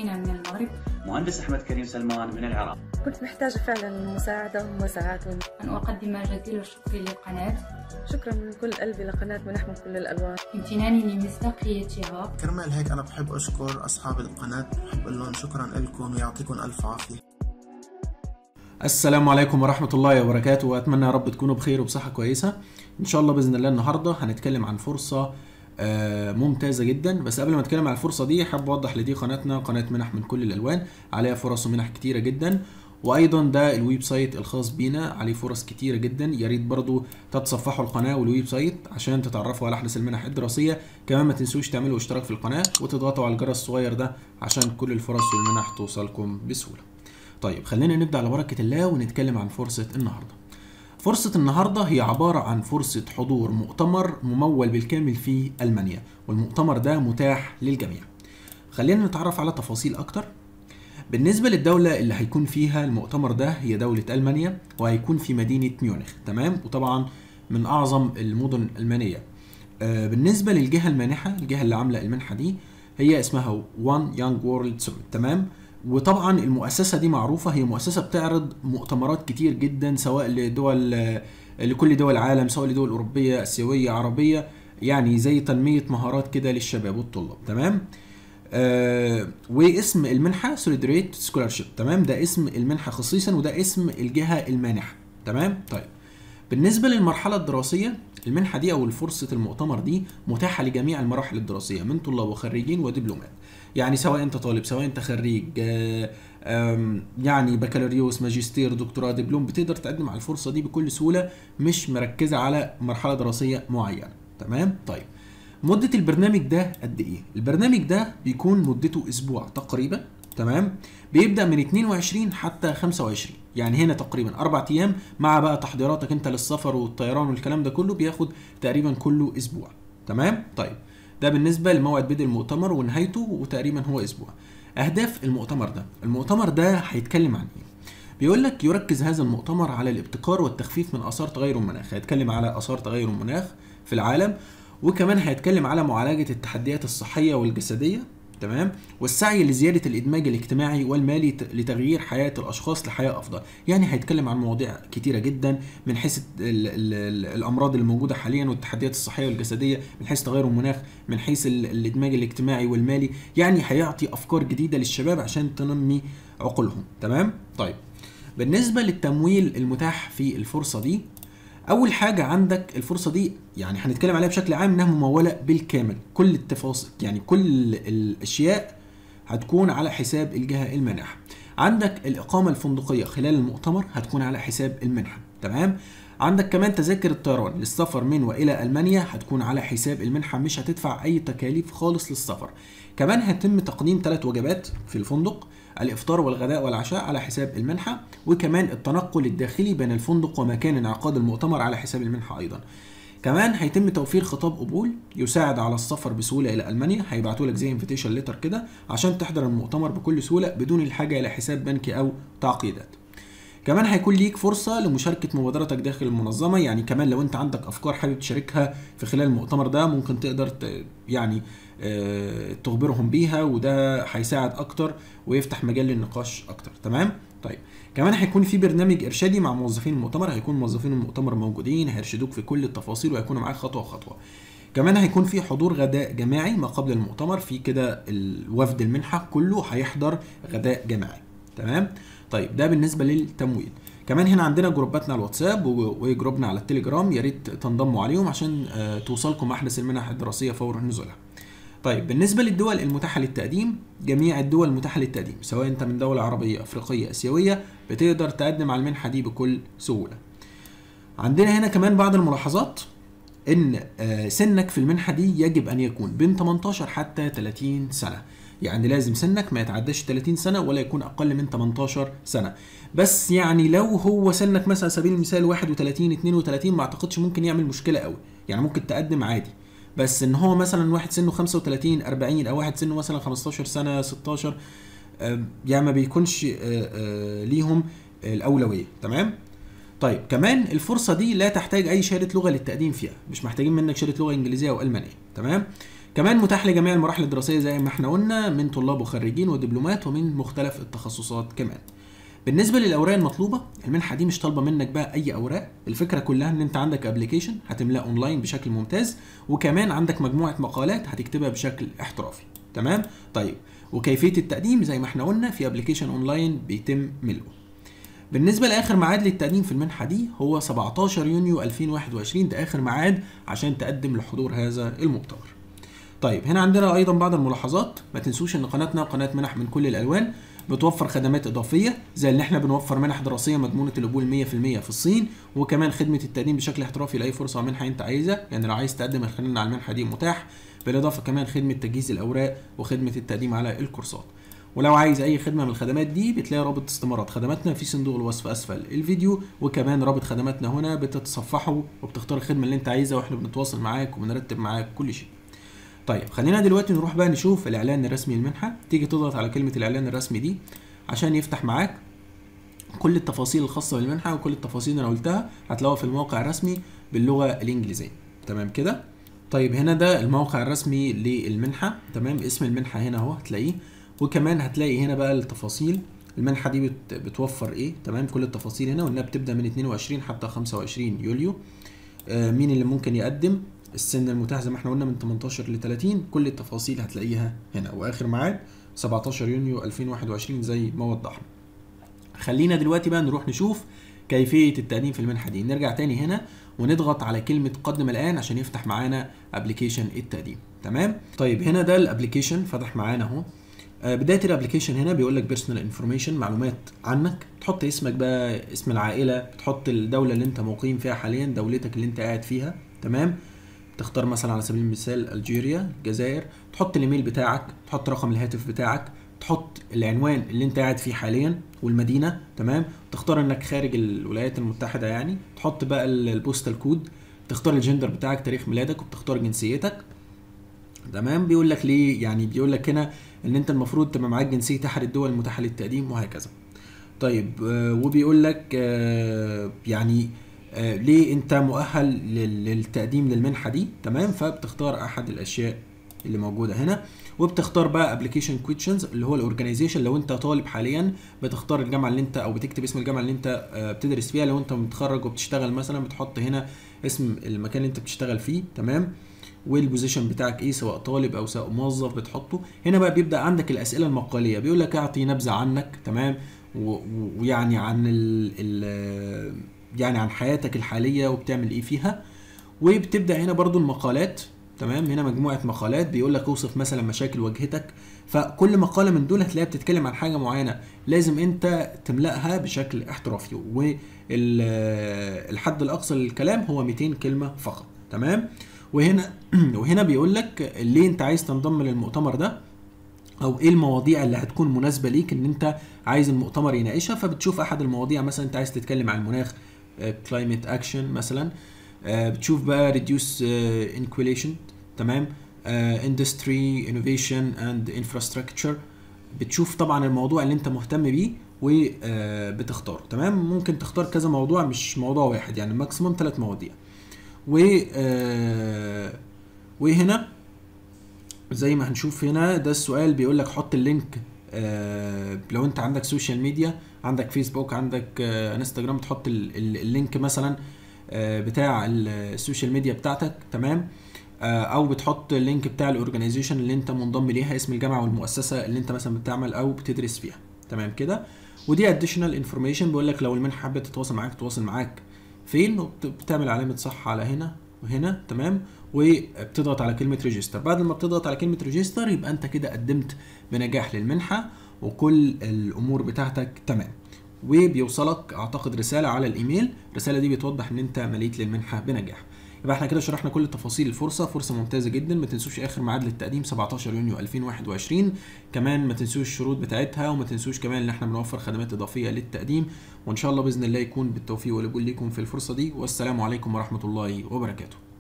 أخينا من المغرب مهندس أحمد كريم سلمان من العراق كنت محتاجة فعلا مساعدة ومساعات أن أقدم جزيل الشكر للقناة شكرا من كل قلبي لقناة منح من كل الألوان امتناني لمصداقيتها كرمال هيك أنا بحب أشكر أصحاب القناة بحب أقول لهم شكرا لكم يعطيكم ألف عافية السلام عليكم ورحمة الله وبركاته وأتمنى يا رب تكونوا بخير وبصحة كويسة إن شاء الله بإذن الله النهاردة هنتكلم عن فرصة آه، ممتازة جدا بس قبل ما اتكلم عن الفرصة دي حابب اوضح لدي قناتنا قناة منح من كل الالوان عليها فرص ومنح كتيرة جدا وايضا ده الويب سايت الخاص بينا عليه فرص كتيرة جدا يا ريت برضو تتصفحوا القناة والويب سايت عشان تتعرفوا على احدث المنح الدراسية كمان ما تنسوش تعملوا اشتراك في القناة وتضغطوا على الجرس الصغير ده عشان كل الفرص والمنح توصلكم بسهولة طيب خلينا نبدأ على بركة الله ونتكلم عن فرصة النهارده فرصة النهاردة هي عبارة عن فرصة حضور مؤتمر ممول بالكامل في ألمانيا والمؤتمر ده متاح للجميع خلينا نتعرف على تفاصيل أكتر بالنسبة للدولة اللي هيكون فيها المؤتمر ده هي دولة ألمانيا وهيكون في مدينة ميونخ تمام وطبعا من أعظم المدن الألمانية آه، بالنسبة للجهة المانحة الجهة اللي عاملة المنحة دي هي اسمها One Young World Summit تمام وطبعا المؤسسه دي معروفه هي مؤسسه بتعرض مؤتمرات كتير جدا سواء لدول لكل دول العالم سواء لدول اوروبيه اسيويه عربيه يعني زي تنميه مهارات كده للشباب والطلاب تمام آه واسم المنحه سوليدريت سكولارشيب تمام ده اسم المنحه خصيصا وده اسم الجهه المانحه تمام طيب بالنسبه للمرحله الدراسيه المنحه دي او فرصه المؤتمر دي متاحه لجميع المراحل الدراسيه من طلاب وخريجين ودبلومات يعني سواء انت طالب سواء انت خريج آه، آم، يعني بكالوريوس ماجستير دكتوراه دبلوم بتقدر تقدم على الفرصه دي بكل سهوله مش مركزه على مرحله دراسيه معينه تمام طيب مده البرنامج ده قد ايه البرنامج ده بيكون مدته اسبوع تقريبا تمام بيبدا من 22 حتى 25 يعني هنا تقريبا اربع ايام مع بقى تحضيراتك انت للسفر والطيران والكلام ده كله بياخد تقريبا كله اسبوع تمام طيب ده بالنسبه لموعد بدء المؤتمر ونهايته وتقريبا هو اسبوع اهداف المؤتمر ده المؤتمر ده هيتكلم عن ايه بيقول لك يركز هذا المؤتمر على الابتكار والتخفيف من اثار تغير المناخ هيتكلم على اثار تغير المناخ في العالم وكمان هيتكلم على معالجه التحديات الصحيه والجسديه تمام والسعي لزياده الادماج الاجتماعي والمالي ت- لتغيير حياه الاشخاص لحياه افضل يعني هيتكلم عن مواضيع كتيره جدا من حيث ال ال ال الامراض اللي موجوده حاليا والتحديات الصحيه والجسديه من حيث تغير المناخ من حيث ال- الادماج الاجتماعي والمالي يعني هيعطي افكار جديده للشباب عشان تنمي عقولهم تمام طيب بالنسبه للتمويل المتاح في الفرصه دي اول حاجه عندك الفرصه دي يعني هنتكلم عليها بشكل عام انها مموله بالكامل كل التفاصيل يعني كل الاشياء هتكون على حساب الجهه المانحه عندك الاقامه الفندقيه خلال المؤتمر هتكون على حساب المنحه تمام عندك كمان تذاكر الطيران للسفر من والى المانيا هتكون على حساب المنحه مش هتدفع اي تكاليف خالص للسفر كمان هيتم تقديم ثلاث وجبات في الفندق الافطار والغداء والعشاء على حساب المنحه وكمان التنقل الداخلي بين الفندق ومكان انعقاد المؤتمر على حساب المنحه ايضا كمان هيتم توفير خطاب قبول يساعد على السفر بسهوله الى المانيا هيبعتوا لك زي انفيتيشن ليتر كده عشان تحضر المؤتمر بكل سهوله بدون الحاجه الى حساب بنكي او تعقيدات كمان هيكون ليك فرصة لمشاركة مبادرتك داخل المنظمة يعني كمان لو انت عندك افكار حابب تشاركها في خلال المؤتمر ده ممكن تقدر ت- يعني آه، تخبرهم بيها وده هيساعد اكتر ويفتح مجال للنقاش اكتر تمام طيب كمان هيكون في برنامج ارشادي مع موظفين المؤتمر هيكون موظفين المؤتمر موجودين هيرشدوك في كل التفاصيل وهيكونوا معاك خطوه خطوه كمان هيكون في حضور غداء جماعي ما قبل المؤتمر في كده الوفد المنحه كله هيحضر غداء جماعي تمام طيب ده بالنسبه للتمويل كمان هنا عندنا جروباتنا على الواتساب و- وجروبنا على التليجرام يا ريت تنضموا عليهم عشان آه، توصلكم احدث المنح الدراسيه فور نزولها طيب بالنسبة للدول المتاحة للتقديم جميع الدول المتاحة للتقديم سواء انت من دولة عربية افريقية اسيوية بتقدر تقدم على المنحة دي بكل سهولة عندنا هنا كمان بعض الملاحظات ان آه، سنك في المنحة دي يجب ان يكون بين 18 حتى 30 سنة يعني لازم سنك ما يتعداش 30 سنة ولا يكون اقل من 18 سنة بس يعني لو هو سنك مثلا على سبيل المثال 31 32 ما اعتقدش ممكن يعمل مشكلة قوي يعني ممكن تقدم عادي بس ان هو مثلا واحد سنه 35 40 او واحد سنه مثلا 15 سنه 16 آه، يعني ما بيكونش آه، آه، ليهم الاولويه تمام طيب كمان الفرصه دي لا تحتاج اي شهاده لغه للتقديم فيها مش محتاجين منك شهاده لغه انجليزيه او المانيه تمام كمان متاح لجميع المراحل الدراسيه زي ما احنا قلنا من طلاب وخريجين ودبلومات ومن مختلف التخصصات كمان بالنسبه للاوراق المطلوبه المنحه دي مش طالبه منك بقى اي اوراق الفكره كلها ان انت عندك ابلكيشن هتملاه اونلاين بشكل ممتاز وكمان عندك مجموعه مقالات هتكتبها بشكل احترافي تمام طيب وكيفيه التقديم زي ما احنا قلنا في ابلكيشن اونلاين بيتم ملئه بالنسبه لاخر ميعاد للتقديم في المنحه دي هو 17 يونيو 2021 ده اخر ميعاد عشان تقدم لحضور هذا المؤتمر طيب هنا عندنا ايضا بعض الملاحظات ما تنسوش ان قناتنا قناه منح من كل الالوان بتوفر خدمات اضافيه زي ان احنا بنوفر منح دراسيه مضمونه القبول 100% في الصين وكمان خدمه التقديم بشكل احترافي لاي فرصه منحه انت عايزها يعني لو عايز تقدم خلينا على المنحه دي متاح بالاضافه كمان خدمه تجهيز الاوراق وخدمه التقديم على الكورسات ولو عايز اي خدمه من الخدمات دي بتلاقي رابط استمارات خدماتنا في صندوق الوصف اسفل الفيديو وكمان رابط خدماتنا هنا بتتصفحه وبتختار الخدمه اللي انت عايزها واحنا بنتواصل معاك وبنرتب معاك كل شيء طيب خلينا دلوقتي نروح بقى نشوف الاعلان الرسمي للمنحه تيجي تضغط على كلمه الاعلان الرسمي دي عشان يفتح معاك كل التفاصيل الخاصه بالمنحه وكل التفاصيل اللي انا قلتها هتلاقوها في الموقع الرسمي باللغه الانجليزيه تمام كده طيب هنا ده الموقع الرسمي للمنحه تمام اسم المنحه هنا اهو هتلاقيه وكمان هتلاقي هنا بقى التفاصيل المنحه دي بت بتوفر ايه تمام كل التفاصيل هنا وانها بتبدا من 22 حتى 25 يوليو آه مين اللي ممكن يقدم السن المتاح زي ما احنا قلنا من 18 ل 30 كل التفاصيل هتلاقيها هنا واخر ميعاد 17 يونيو 2021 زي ما وضحنا خلينا دلوقتي بقى نروح نشوف كيفيه التقديم في المنحه دي نرجع تاني هنا ونضغط على كلمه قدم الان عشان يفتح معانا ابلكيشن التقديم تمام طيب هنا ده الابلكيشن فتح معانا اهو بدايه الابلكيشن هنا بيقول لك بيرسونال انفورميشن معلومات عنك تحط اسمك بقى اسم العائله بتحط الدوله اللي انت مقيم فيها حاليا دولتك اللي انت قاعد فيها تمام تختار مثلا على سبيل المثال الجيريا الجزائر تحط الايميل بتاعك تحط رقم الهاتف بتاعك تحط العنوان اللي انت قاعد فيه حاليا والمدينه تمام تختار انك خارج الولايات المتحده يعني تحط بقى البوستال كود تختار الجندر بتاعك تاريخ ميلادك وبتختار جنسيتك تمام بيقول لك ليه يعني بيقول لك هنا ان انت المفروض تبقى معاك جنسيه احد الدول المتاحه للتقديم وهكذا طيب آه وبيقول لك آه يعني آه ليه انت مؤهل للتقديم للمنحه دي تمام فبتختار احد الاشياء اللي موجوده هنا وبتختار بقى ابلكيشن كويشنز اللي هو الاورجنايزيشن لو انت طالب حاليا بتختار الجامعه اللي انت او بتكتب اسم الجامعه اللي انت بتدرس فيها لو انت متخرج وبتشتغل مثلا بتحط هنا اسم المكان اللي انت بتشتغل فيه تمام والبوزيشن بتاعك ايه سواء طالب او سواء موظف بتحطه هنا بقى بيبدا عندك الاسئله المقاليه بيقول لك اعطي نبذه عنك تمام ويعني عن ال ال يعني عن حياتك الحاليه وبتعمل ايه فيها وبتبدا هنا برضو المقالات تمام هنا مجموعه مقالات بيقول لك اوصف مثلا مشاكل واجهتك فكل مقاله من دول هتلاقيها بتتكلم عن حاجه معينه لازم انت تملاها بشكل احترافي والحد الاقصى للكلام هو 200 كلمه فقط تمام وهنا وهنا بيقول لك ليه انت عايز تنضم للمؤتمر ده او ايه المواضيع اللي هتكون مناسبه ليك ان انت عايز المؤتمر يناقشها فبتشوف احد المواضيع مثلا انت عايز تتكلم عن المناخ كلايمت اكشن مثلا بتشوف بقى reduce انكويليشن تمام اندستري انوفيشن اند انفراستراكشر بتشوف طبعا الموضوع اللي انت مهتم بيه وبتختاره تمام ممكن تختار كذا موضوع مش موضوع واحد يعني ماكسيموم ثلاث مواضيع و وهنا زي ما هنشوف هنا ده السؤال بيقول لك حط اللينك لو انت عندك سوشيال ميديا عندك فيسبوك عندك انستجرام تحط اللينك مثلا بتاع السوشيال ميديا بتاعتك تمام او بتحط اللينك بتاع الاورجنايزيشن اللي انت منضم ليها اسم الجامعه والمؤسسه اللي انت مثلا بتعمل او بتدرس فيها تمام كده ودي اديشنال انفورميشن بيقول لك لو المنحه حابه تتواصل معاك تتواصل معاك فين وبتعمل علامه صح على هنا وهنا تمام وبتضغط على كلمه ريجستر بعد ما بتضغط على كلمه ريجستر يبقى انت كده قدمت بنجاح للمنحه وكل الامور بتاعتك تمام وبيوصلك اعتقد رساله على الايميل الرساله دي بتوضح ان انت مليت للمنحه بنجاح يبقى احنا كده شرحنا كل تفاصيل الفرصه فرصه ممتازه جدا ما تنسوش اخر ميعاد للتقديم 17 يونيو 2021 كمان ما تنسوش الشروط بتاعتها وما تنسوش كمان ان احنا بنوفر خدمات اضافيه للتقديم وان شاء الله باذن الله يكون بالتوفيق والقبول ليكم في الفرصه دي والسلام عليكم ورحمه الله وبركاته